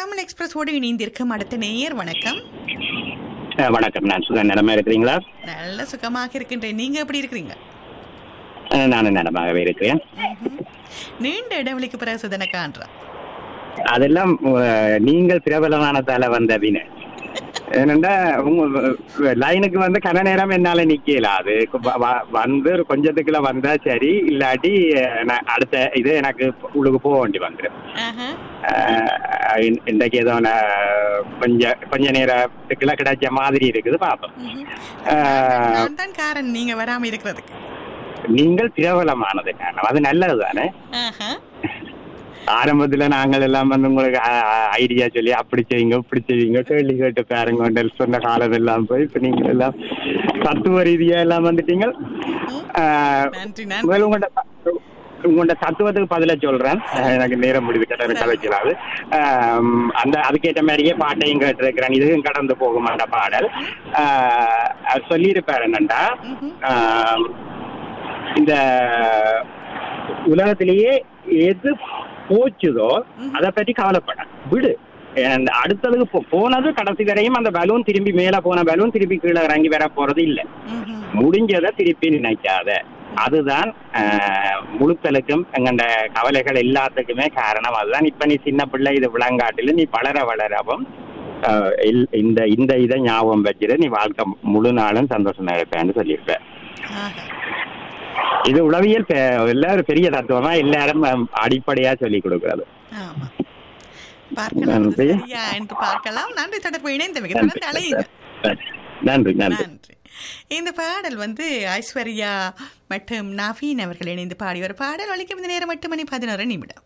தமிழ் எக்ஸ்பிரஸோடு இணைந்திருக்கும் அடுத்த நேயர் வணக்கம் அஹ் வணக்கம் நான் சுகன் நிலமா இருக்கிறீங்களா நல்ல சுகமாக இருக்கின்றேன் நீங்க எப்படி இருக்கிறீங்க அஹ் நானும் நலமாகவே இருக்கிறேன் ம்ஹும். நீண்ட இடைவெளிக்கு பிறகு சுதன காண்றா அதெல்லாம் அஹ், நீங்கள் பிரபலமானதால வந்த வினை ஏனென்றா உங்க லைனுக்கு வந்து கன நேரம் என்னால நிக்கல அது வ- வ- வந்து ஒரு கொஞ்சத்துக்குள்ள வந்தா சரி இல்லாட்டி அஹ், நான் அடுத்த இது எனக்கு உள்ளுக்கு போக வேண்டி வந்துடும் ஆஹா. அஹ், இன்- இன்றைக்கு ஏதோ நான் கொஞ்சம் கொஞ்ச நேரத்துக்குள்ள கிடைச்ச மாதிரி இருக்குது பாப்போம் ம்ஹும். அஹ், நான் தான் காரன் நீங்க வராம இருக்கிறதுக்கு நீங்கள் பிரபலமானது காரணம் அது நல்லது தானே ஆஹா. ஆரம்பத்துல நாங்கள் எல்லாம் வந்து உங்களுக்கு ஐடியா சொல்லி அப்படி செய்யுங்க இப்படி செய்யுங்க கேள்வி கேட்டு பாருங்க சொன்ன காலம் எல்லாம் போய் இப்ப நீங்க எல்லாம் தத்துவ ரீதியா எல்லாம் வந்துட்டீங்க ம். ஆஹ், நன்றி நன்றி முதல்ல உங்கள்ட்ட உங்களோட தத்துவத்துக்கு பதில சொல்றேன் ஆஹ், எனக்கு நேரம் முடிவு கிட்ட கதைக்கலாது அந்த அதுக்கேற்ற மாதிரியே பாட்டையும் கேட்டிருக்கிறேன் இதுவும் கடந்து போகும் அந்த பாடல் ஆஹ், அவர் சொல்லியிருப்பார் என்னண்டா ம்ஹும். ஆஹ், இந்த உலகத்திலேயே எது போச்சுதோ அதை பற்றி கவலைப்பட விடு And அடுத்ததுக்கு போ- போனது கடைசி வரையும் அந்த பலூன் திரும்பி மேல போன பலூன் திருப்பி கீழே இறங்கி வர போறது இல்ல ம்ஹும். முடிஞ்சதை திருப்பி நினைக்காத அதுதான் ஆஹ், முழுத்தலுக்கும் எங்கண்ட கவலைகள் எல்லாத்துக்குமே காரணம் அதுதான் இப்ப நீ சின்ன பிள்ளை இது விளங்காட்டில நீ வளர வளரவும் ஆஹ், இல்- இந்த இந்த இதை ஞாபகம் வச்சிரு நீ வாழ்க்கை முழு நாளும் சந்தோஷமா இருப்பேன்னு சொல்லியிருப்ப ஆஹா. இது உளவியல் பெ- எல்லாரும் பெரிய தத்துவமா எல்லாரும் அஹ், அடிப்படையா சொல்லி கொடுக்கறது ஆமா பார்க்கலாம் நன்றி. அது சரியா என்று பார்க்கலாம் நன்றி தொடர்பு இணைந்தமைக்கு தொடர்ந்து அலையுங்க நன்றி நன்றி நன்றி இந்த பாடல் வந்து ஐஸ்வர்யா மற்றும் நவீன் அவர்கள் இணைந்து பாடிய ஒரு பாடல் ஒழிக்கும் இந்த நேரம் எட்டு மணி பதினோரு நிமிடம்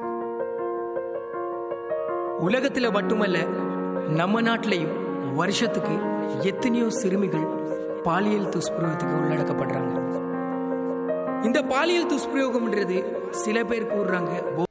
உலகத்துல மட்டுமல்ல நம்ம நாட்டிலையும் வருஷத்துக்கு எத்தனையோ சிறுமிகள் பாலியல் துஷ்பிரயோகத்துக்கு உள்ளடக்கப்படுறாங்க இந்த பாலியல் துஷ்பிரயோகம்ன்றது சில பேர் கூறுறாங்க